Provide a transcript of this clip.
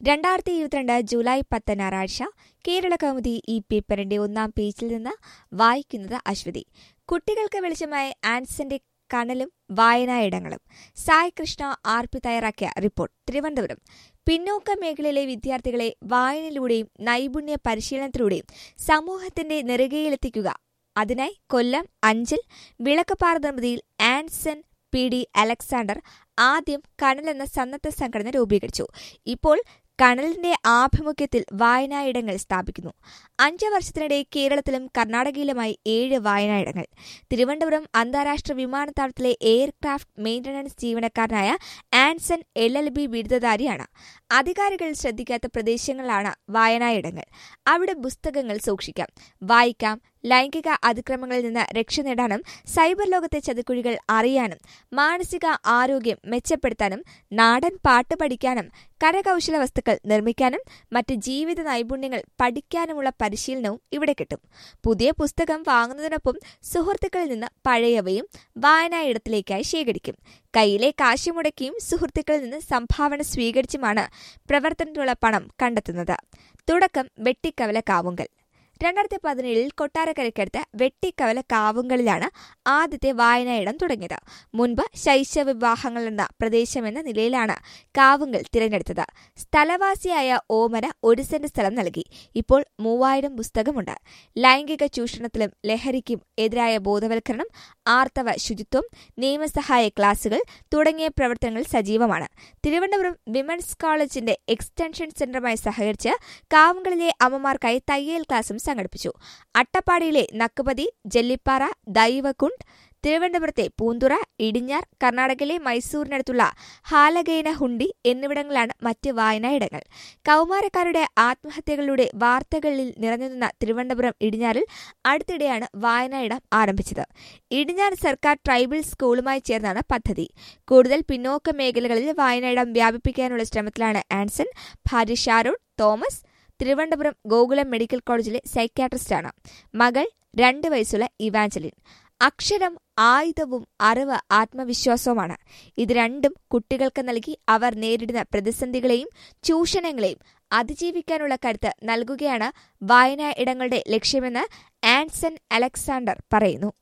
രണ്ടായിരത്തി ഇരുപത്തിരണ്ട് ജൂലൈ പത്ത് ഞായറാഴ്ച കേരള കൗമുദി ഈ പേപ്പറിന്റെ ഒന്നാം പേജിൽ നിന്ന് വായിക്കുന്നത് അശ്വതി കുട്ടികൾക്ക് വെളിച്ചമായ ആൻസന്റെ കനലും വായനായിടങ്ങളും സായ് കൃഷ്ണ ആർ പി തയ്യാറാക്കിയ റിപ്പോർട്ട് തിരുവനന്തപുരം പിന്നോക്ക മേഖലയിലെ വിദ്യാർത്ഥികളെ വായനയിലൂടെയും നൈപുണ്യ പരിശീലനത്തിലൂടെയും സമൂഹത്തിന്റെ നെറുകയിലെത്തിക്കുക അതിനായി കൊല്ലം അഞ്ചൽ വിളക്കപ്പാറ നിർമ്മിതിയിൽ ആൻസൺ പി ഡി അലക്സാണ്ടർ ആദ്യം കനൽ എന്ന സന്നദ്ധ സംഘടന രൂപീകരിച്ചു ഇപ്പോൾ കനലിന്റെ ആഭിമുഖ്യത്തിൽ വായനായിടങ്ങൾ സ്ഥാപിക്കുന്നു അഞ്ച് വർഷത്തിനിടെ കേരളത്തിലും കർണാടകയിലുമായി ഏഴ് വായനായിടങ്ങൾ തിരുവനന്തപുരം അന്താരാഷ്ട്ര വിമാനത്താവളത്തിലെ എയർക്രാഫ്റ്റ് മെയിന്റനൻസ് ജീവനക്കാരനായ ആൻസൺ എൽ എൽ ബി ബിരുദധാരിയാണ് അധികാരികൾ ശ്രദ്ധിക്കാത്ത പ്രദേശങ്ങളിലാണ് വായനായിടങ്ങൾ അവിടെ പുസ്തകങ്ങൾ സൂക്ഷിക്കാം വായിക്കാം ലൈംഗിക അതിക്രമങ്ങളിൽ നിന്ന് രക്ഷ നേടാനും സൈബർ ലോകത്തെ ചതിക്കുഴികൾ അറിയാനും മാനസിക ആരോഗ്യം മെച്ചപ്പെടുത്താനും നാടൻ പാട്ട് പഠിക്കാനും കരകൗശല വസ്തുക്കൾ നിർമ്മിക്കാനും മറ്റ് ജീവിത നൈപുണ്യങ്ങൾ പഠിക്കാനുമുള്ള പരിശീലനവും ഇവിടെ കിട്ടും പുതിയ പുസ്തകം വാങ്ങുന്നതിനൊപ്പം സുഹൃത്തുക്കളിൽ നിന്ന് പഴയവയും വായനായിടത്തിലേക്കായി ശേഖരിക്കും കയ്യിലെ കാശ് മുടക്കിയും സുഹൃത്തുക്കളിൽ നിന്ന് സംഭാവന സ്വീകരിച്ചുമാണ് പ്രവർത്തനത്തിനുള്ള പണം കണ്ടെത്തുന്നത് തുടക്കം വെട്ടിക്കവല കാവുങ്കൽ രണ്ടായിരത്തി പതിനേഴിൽ കൊട്ടാരക്കരയ്ക്കടുത്ത് വെട്ടിക്കവല കാവുകളിലാണ് ആദ്യത്തെ വായനയിടം തുടങ്ങിയത് മുൻപ് ശൈശവ വിവാഹങ്ങൾ എന്ന പ്രദേശമെന്ന നിലയിലാണ് കാവുങ്കൽ തിരഞ്ഞെടുത്തത് സ്ഥലവാസിയായ ഓമന ഒരു സെന്റ് സ്ഥലം നൽകി ഇപ്പോൾ മൂവായിരം പുസ്തകമുണ്ട് ലൈംഗിക ചൂഷണത്തിലും ലഹരിക്കും എതിരായ ബോധവൽക്കരണം ആർത്തവ ശുചിത്വം നിയമസഹായ ക്ലാസുകൾ തുടങ്ങിയ പ്രവർത്തനങ്ങൾ സജീവമാണ് തിരുവനന്തപുരം വിമൻസ് കോളേജിന്റെ എക്സ്റ്റൻഷൻ സെന്ററുമായി സഹകരിച്ച് കാവുകളിലെ അമ്മമാർക്കായി തയ്യൽ ക്ലാസും സംഘടിപ്പിച്ചു അട്ടപ്പാടിയിലെ നക്കുപതി ജല്ലിപ്പാറ ദൈവകുണ്ട് തിരുവനന്തപുരത്തെ പൂന്തുറ ഇടിഞ്ഞാർ കർണാടകയിലെ മൈസൂരിനടുത്തുള്ള ഹാലഗൈന ഹുണ്ടി എന്നിവിടങ്ങളാണ് മറ്റ് വായനായിടങ്ങൾ കൗമാരക്കാരുടെ ആത്മഹത്യകളുടെ വാർത്തകളിൽ നിറഞ്ഞുനിന്ന തിരുവനന്തപുരം ഇടിഞ്ഞാറിൽ അടുത്തിടെയാണ് വായനായിടം ആരംഭിച്ചത് ഇടിഞ്ഞാർ സർക്കാർ ട്രൈബൽ സ്കൂളുമായി ചേർന്നാണ് പദ്ധതി കൂടുതൽ പിന്നോക്ക മേഖലകളിൽ വായനായിടം വ്യാപിപ്പിക്കാനുള്ള ശ്രമത്തിലാണ് ആൻസൺ ഭാര്യ Sharon Thomas Thiruvananthapuram Gokulam medical കോളേജിലെ സൈക്യാട്രിസ്റ്റാണ് മകൾ രണ്ട് വയസ്സുള്ള ഇവാഞ്ചലിൻ അക്ഷരം ആയുധവും അറിവ് ആത്മവിശ്വാസവുമാണ് ഇത് രണ്ടും കുട്ടികൾക്ക് നൽകി അവർ നേരിടുന്ന പ്രതിസന്ധികളെയും ചൂഷണങ്ങളെയും അതിജീവിക്കാനുള്ള കരുത്ത് നൽകുകയാണ് വായനാ ഇടങ്ങളുടെ ലക്ഷ്യമെന്ന് ആൻസൺ അലക്സാണ്ടർ പറയുന്നു